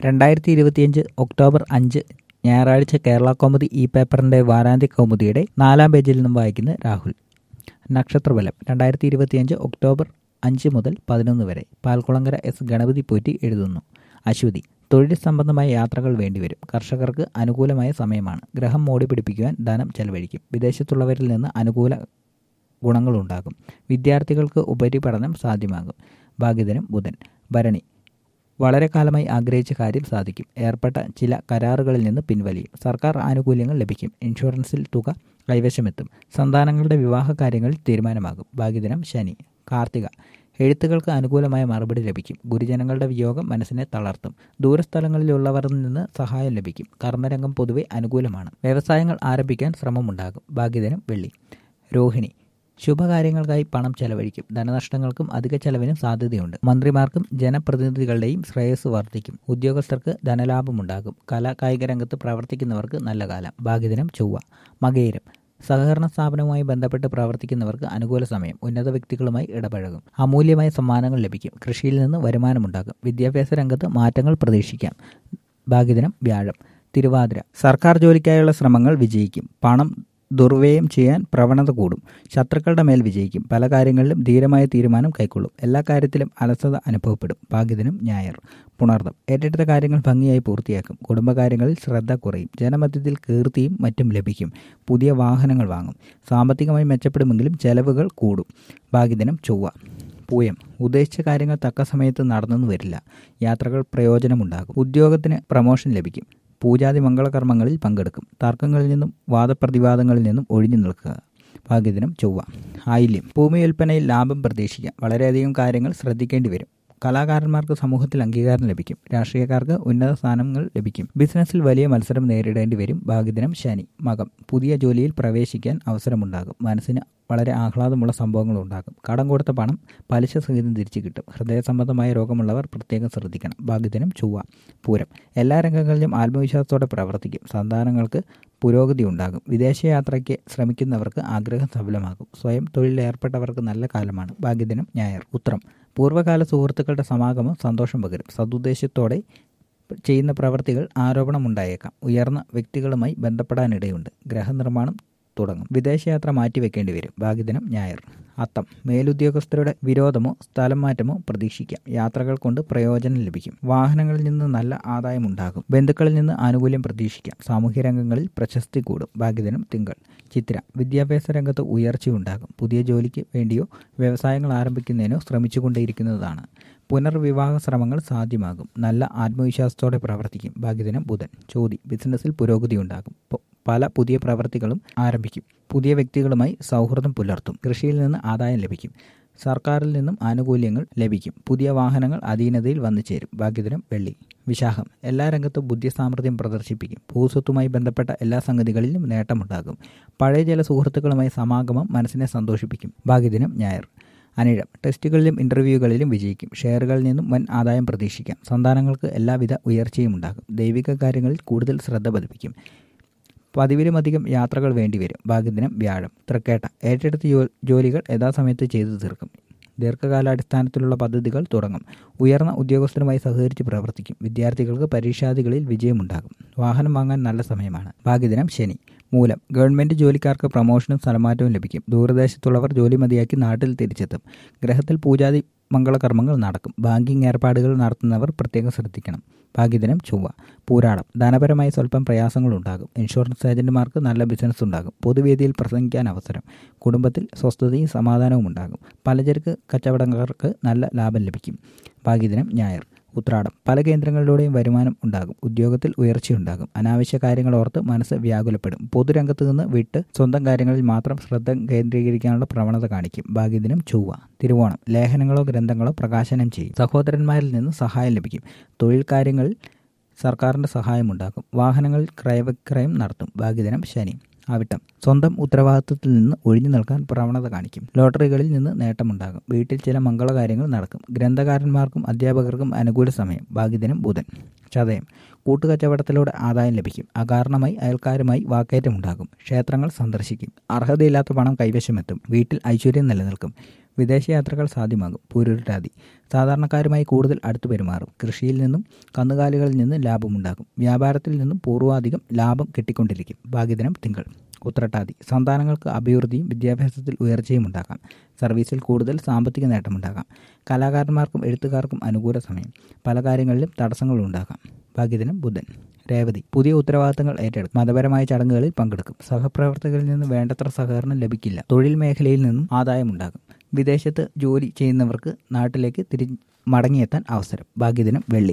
രണ്ടായിരത്തി ഇരുപത്തിയഞ്ച് ഒക്ടോബർ അഞ്ച് ഞായറാഴ്ച കേരള കൗമുദി ഈ പേപ്പറിന്റെ വാരാന്ത്യ കൗമുദിയുടെ നാലാം പേജിൽ നിന്നും വായിക്കുന്ന രാഹുൽ നക്ഷത്രബലം രണ്ടായിരത്തി ഇരുപത്തിയഞ്ച് ഒക്ടോബർ അഞ്ച് മുതൽ പതിനൊന്ന് വരെ പാൽക്കുളങ്കര എസ് ഗണപതി പോറ്റി എഴുതുന്നു അശ്വതി തൊഴിൽ സംബന്ധമായ യാത്രകൾ വേണ്ടിവരും കർഷകർക്ക് അനുകൂലമായ സമയമാണ് ഗ്രഹം മോടി പിടിപ്പിക്കുവാൻ ധനം ചെലവഴിക്കും വിദേശത്തുള്ളവരിൽ നിന്ന് അനുകൂല ഗുണങ്ങളുണ്ടാകും വിദ്യാർത്ഥികൾക്ക് ഉപരിപഠനം സാധ്യമാകും ഭാഗ്യദിനം ബുധൻ ഭരണി വളരെ കാലമായി ആഗ്രഹിച്ച കാര്യം സാധിക്കും ഏർപ്പെട്ട ചില കരാറുകളിൽ നിന്ന് പിൻവലിയും സർക്കാർ ആനുകൂല്യങ്ങൾ ലഭിക്കും ഇൻഷുറൻസിൽ തുക കൈവശമെത്തും സന്താനങ്ങളുടെ വിവാഹ കാര്യങ്ങളിൽ തീരുമാനമാകും ഭാഗ്യദിനം ശനി കാർത്തിക എഴുത്തുകൾക്ക് അനുകൂലമായ മറുപടി ലഭിക്കും ഗുരുജനങ്ങളുടെ വിയോഗം മനസ്സിനെ തളർത്തും ദൂരസ്ഥലങ്ങളിലുള്ളവരിൽ നിന്ന് സഹായം ലഭിക്കും കർമ്മരംഗം പൊതുവെ അനുകൂലമാണ് വ്യവസായങ്ങൾ ആരംഭിക്കാൻ ശ്രമമുണ്ടാകും ഭാഗ്യദിനം വെള്ളി രോഹിണി ശുഭകാര്യങ്ങൾക്കായി പണം ചെലവഴിക്കും ധനനഷ്ടങ്ങൾക്കും അധിക ചെലവിനും സാധ്യതയുണ്ട് മന്ത്രിമാർക്കും ജനപ്രതിനിധികളുടെയും ശ്രേയസ് വർദ്ധിക്കും ഉദ്യോഗസ്ഥർക്ക് ധനലാഭമുണ്ടാകും കലാ കായിക രംഗത്ത് പ്രവർത്തിക്കുന്നവർക്ക് നല്ല കാലം ഭാഗ്യദിനം ചൊവ്വ മകയിരം സഹകരണ സ്ഥാപനവുമായി ബന്ധപ്പെട്ട് പ്രവർത്തിക്കുന്നവർക്ക് അനുകൂല സമയം ഉന്നത വ്യക്തികളുമായി ഇടപഴകും അമൂല്യമായ സമ്മാനങ്ങൾ ലഭിക്കും കൃഷിയിൽ നിന്ന് വരുമാനമുണ്ടാകും വിദ്യാഭ്യാസ രംഗത്ത് മാറ്റങ്ങൾ പ്രതീക്ഷിക്കാം ഭാഗ്യദിനം വ്യാഴം തിരുവാതിര സർക്കാർ ജോലിക്കായുള്ള ശ്രമങ്ങൾ വിജയിക്കും പണം ദുർവ്യയം ചെയ്യാൻ പ്രവണത കൂടും ശത്രുക്കളുടെ മേൽ വിജയിക്കും പല കാര്യങ്ങളിലും ധീരമായ തീരുമാനം കൈക്കൊള്ളും എല്ലാ കാര്യത്തിലും അലസത അനുഭവപ്പെടും ഭാഗ്യദിനം ഞായർ പുണർദം ഏറ്റെടുത്ത കാര്യങ്ങൾ ഭംഗിയായി പൂർത്തിയാക്കും കുടുംബകാര്യങ്ങളിൽ ശ്രദ്ധ കുറയും ജനമധ്യത്തിൽ കീർത്തിയും മറ്റും ലഭിക്കും പുതിയ വാഹനങ്ങൾ വാങ്ങും സാമ്പത്തികമായി മെച്ചപ്പെടുമെങ്കിലും ചെലവുകൾ കൂടും ഭാഗ്യദിനം ചൊവ്വ പൂയം ഉദ്ദേശിച്ച കാര്യങ്ങൾ തക്ക സമയത്ത് നടന്നെന്ന് വരില്ല യാത്രകൾ പ്രയോജനമുണ്ടാകും ഉദ്യോഗത്തിന് പ്രമോഷൻ ലഭിക്കും പൂജാതി മംഗളകർമ്മങ്ങളിൽ പങ്കെടുക്കും തർക്കങ്ങളിൽ നിന്നും വാദപ്രതിവാദങ്ങളിൽ നിന്നും ഒഴിഞ്ഞു നിൽക്കുക ഭാഗ്യദിനം ചൊവ്വ ആയില്യം ഭൂമി വിൽപ്പനയിൽ ലാഭം പ്രതീക്ഷിക്കാം വളരെയധികം കാര്യങ്ങൾ ശ്രദ്ധിക്കേണ്ടി വരും കലാകാരന്മാർക്ക് സമൂഹത്തിൽ അംഗീകാരം ലഭിക്കും രാഷ്ട്രീയക്കാർക്ക് ഉന്നത സ്ഥാനങ്ങൾ ലഭിക്കും ബിസിനസ്സിൽ വലിയ മത്സരം നേരിടേണ്ടി വരും ഭാഗ്യദിനം ശനി മകം പുതിയ ജോലിയിൽ പ്രവേശിക്കാൻ അവസരമുണ്ടാകും മനസ്സിന് വളരെ ആഹ്ലാദമുള്ള സംഭവങ്ങൾ ഉണ്ടാകും കടം കൊടുത്ത പണം പലിശ സഹിതം തിരിച്ചു കിട്ടും ഹൃദയ സംബന്ധമായ രോഗമുള്ളവർ പ്രത്യേകം ശ്രദ്ധിക്കണം ഭാഗ്യദിനം ചൊവ്വ പൂരം എല്ലാ രംഗങ്ങളിലും ആത്മവിശ്വാസത്തോടെ പ്രവർത്തിക്കും സന്താനങ്ങൾക്ക് പുരോഗതി ഉണ്ടാകും വിദേശയാത്രയ്ക്ക് ശ്രമിക്കുന്നവർക്ക് ആഗ്രഹം സഫലമാകും സ്വയം തൊഴിലേർപ്പെട്ടവർക്ക് നല്ല കാലമാണ് ഭാഗ്യദിനം ഞായർ ഉത്രം പൂർവ്വകാല സുഹൃത്തുക്കളുടെ സമാഗമം സന്തോഷം പകരും സതുദ്ദേശത്തോടെ ചെയ്യുന്ന പ്രവർത്തികൾ ആരോപണമുണ്ടായേക്കാം ഉയർന്ന വ്യക്തികളുമായി ബന്ധപ്പെടാനിടയുണ്ട് ഗ്രഹനിർമ്മാണം തുടങ്ങും വിദേശയാത്ര മാറ്റിവെക്കേണ്ടി വരും ഭാഗ്യദിനം ഞായർ അത്തം മേലുദ്യോഗസ്ഥരുടെ വിരോധമോ സ്ഥലം മാറ്റമോ പ്രതീക്ഷിക്കാം യാത്രകൾ കൊണ്ട് പ്രയോജനം ലഭിക്കും വാഹനങ്ങളിൽ നിന്ന് നല്ല ആദായമുണ്ടാകും ബന്ധുക്കളിൽ നിന്ന് ആനുകൂല്യം പ്രതീക്ഷിക്കാം സാമൂഹ്യ രംഗങ്ങളിൽ പ്രശസ്തി കൂടും ഭാഗ്യദിനം തിങ്കൾ ചിത്ര വിദ്യാഭ്യാസ രംഗത്ത് ഉയർച്ചയുണ്ടാകും പുതിയ ജോലിക്ക് വേണ്ടിയോ വ്യവസായങ്ങൾ ആരംഭിക്കുന്നതിനോ ശ്രമിച്ചുകൊണ്ടേയിരിക്കുന്നതാണ് പുനർവിവാഹ ശ്രമങ്ങൾ സാധ്യമാകും നല്ല ആത്മവിശ്വാസത്തോടെ പ്രവർത്തിക്കും ഭാഗ്യദിനം ബുധൻ ചോതി ബിസിനസ്സിൽ പുരോഗതി ഉണ്ടാകും പല പുതിയ പ്രവർത്തികളും ആരംഭിക്കും പുതിയ വ്യക്തികളുമായി സൗഹൃദം പുലർത്തും കൃഷിയിൽ നിന്ന് ആദായം ലഭിക്കും സർക്കാരിൽ നിന്നും ആനുകൂല്യങ്ങൾ ലഭിക്കും പുതിയ വാഹനങ്ങൾ അധീനതയിൽ വന്നു ചേരും ഭാഗ്യദിനം വെള്ളി വിശാഖം എല്ലാ രംഗത്തും ബുദ്ധിസാമർഥ്യം പ്രദർശിപ്പിക്കും ഭൂസ്വത്തുമായി ബന്ധപ്പെട്ട എല്ലാ സംഗതികളിലും നേട്ടമുണ്ടാകും പഴയ ചില സുഹൃത്തുക്കളുമായി സമാഗമം മനസ്സിനെ സന്തോഷിപ്പിക്കും ഭാഗ്യദിനം ഞായർ അനിഴം ടെസ്റ്റുകളിലും ഇന്റർവ്യൂകളിലും വിജയിക്കും ഷെയറുകളിൽ നിന്നും വൻ ആദായം പ്രതീക്ഷിക്കാം സന്താനങ്ങൾക്ക് എല്ലാവിധ ഉയർച്ചയും ഉണ്ടാകും ദൈവിക കാര്യങ്ങളിൽ കൂടുതൽ ശ്രദ്ധ പതിപ്പിക്കും പതിവിലുമധികം യാത്രകൾ വേണ്ടിവരും ഭാഗ്യദിനം വ്യാഴം തൃക്കേട്ട ഏറ്റെടുത്ത ജോലികൾ യഥാസമയത്ത് ചെയ്തു തീർക്കും ദീർഘകാലാടിസ്ഥാനത്തിലുള്ള പദ്ധതികൾ തുടങ്ങും ഉയർന്ന ഉദ്യോഗസ്ഥരുമായി സഹകരിച്ച് പ്രവർത്തിക്കും വിദ്യാർത്ഥികൾക്ക് പരീക്ഷാദികളിൽ വിജയമുണ്ടാകും വാഹനം വാങ്ങാൻ നല്ല സമയമാണ് ഭാഗ്യദിനം ശനി മൂലം ഗവൺമെൻറ് ജോലിക്കാർക്ക് പ്രമോഷനും സ്ഥലമാറ്റവും ലഭിക്കും ദൂരദേശത്തുള്ളവർ ജോലി മതിയാക്കി നാട്ടിൽ തിരിച്ചെത്തും ഗ്രഹത്തിൽ പൂജാതി മംഗളകർമ്മങ്ങൾ നടക്കും ബാങ്കിംഗ് ഏർപ്പാടുകൾ നടത്തുന്നവർ പ്രത്യേകം ശ്രദ്ധിക്കണം ഭാഗ്യദിനം ചൊവ്വ പൂരാടം ധനപരമായ സ്വല്പം പ്രയാസങ്ങളുണ്ടാകും ഇൻഷുറൻസ് ഏജന്റുമാർക്ക് നല്ല ബിസിനസ് ഉണ്ടാകും പൊതുവേദിയിൽ പ്രസംഗിക്കാൻ അവസരം കുടുംബത്തിൽ സ്വസ്ഥതയും സമാധാനവും ഉണ്ടാകും പലചരക്ക് കച്ചവടക്കാർക്ക് നല്ല ലാഭം ലഭിക്കും ഭാഗ്യദിനം ഞായർ ഉത്രാടം പല കേന്ദ്രങ്ങളിലൂടെയും വരുമാനം ഉണ്ടാകും ഉദ്യോഗത്തിൽ ഉയർച്ചയുണ്ടാകും അനാവശ്യ കാര്യങ്ങൾ ഓർത്ത് മനസ്സ് വ്യാകുലപ്പെടും പൊതുരംഗത്ത് നിന്ന് വിട്ട് സ്വന്തം കാര്യങ്ങളിൽ മാത്രം ശ്രദ്ധ കേന്ദ്രീകരിക്കാനുള്ള പ്രവണത കാണിക്കും ഭാഗ്യദിനം ചൊവ്വ തിരുവോണം ലേഖനങ്ങളോ ഗ്രന്ഥങ്ങളോ പ്രകാശനം ചെയ്യും സഹോദരന്മാരിൽ നിന്ന് സഹായം ലഭിക്കും തൊഴിൽ കാര്യങ്ങളിൽ സർക്കാരിൻ്റെ സഹായമുണ്ടാകും വാഹനങ്ങളിൽ ക്രയവിക്രയം നടത്തും ഭാഗ്യദിനം ശനി ആവിട്ടം സ്വന്തം ഉത്തരവാദിത്വത്തിൽ നിന്ന് ഒഴിഞ്ഞു നിൽക്കാൻ പ്രവണത കാണിക്കും ലോട്ടറികളിൽ നിന്ന് നേട്ടമുണ്ടാകും വീട്ടിൽ ചില മംഗളകാര്യങ്ങൾ നടക്കും ഗ്രന്ഥകാരന്മാർക്കും അധ്യാപകർക്കും അനുകൂല സമയം ഭാഗ്യദിനം ബുധൻ ചതയം കൂട്ടുകച്ചവടത്തിലൂടെ ആദായം ലഭിക്കും അകാരണമായി അയൽക്കാരുമായി വാക്കേറ്റമുണ്ടാകും ക്ഷേത്രങ്ങൾ സന്ദർശിക്കും അർഹതയില്ലാത്ത പണം കൈവശമെത്തും വീട്ടിൽ ഐശ്വര്യം നിലനിൽക്കും വിദേശയാത്രകൾ സാധ്യമാകും പൂരുരുട്ടാതി സാധാരണക്കാരുമായി കൂടുതൽ അടുത്തു പെരുമാറും കൃഷിയിൽ നിന്നും കന്നുകാലികളിൽ നിന്നും ലാഭമുണ്ടാകും വ്യാപാരത്തിൽ നിന്നും പൂർവാധികം ലാഭം കിട്ടിക്കൊണ്ടിരിക്കും ഭാഗ്യദിനം തിങ്കൾ ഉത്രട്ടാതി സന്താനങ്ങൾക്ക് അഭിവൃദ്ധിയും വിദ്യാഭ്യാസത്തിൽ ഉയർച്ചയും ഉണ്ടാകാം സർവീസിൽ കൂടുതൽ സാമ്പത്തിക നേട്ടമുണ്ടാകാം കലാകാരന്മാർക്കും എഴുത്തുകാർക്കും അനുകൂല സമയം പല കാര്യങ്ങളിലും തടസ്സങ്ങളുണ്ടാകാം ഭാഗ്യദിനം ബുധൻ രേവതി പുതിയ ഉത്തരവാദിത്തങ്ങൾ ഏറ്റെടുക്കും മതപരമായ ചടങ്ങുകളിൽ പങ്കെടുക്കും സഹപ്രവർത്തകരിൽ നിന്ന് വേണ്ടത്ര സഹകരണം ലഭിക്കില്ല തൊഴിൽ മേഖലയിൽ നിന്നും ആദായമുണ്ടാകും വിദേശത്ത് ജോലി ചെയ്യുന്നവർക്ക് നാട്ടിലേക്ക് തിരി മടങ്ങിയെത്താൻ അവസരം ഭാഗ്യദിനം വെള്ളി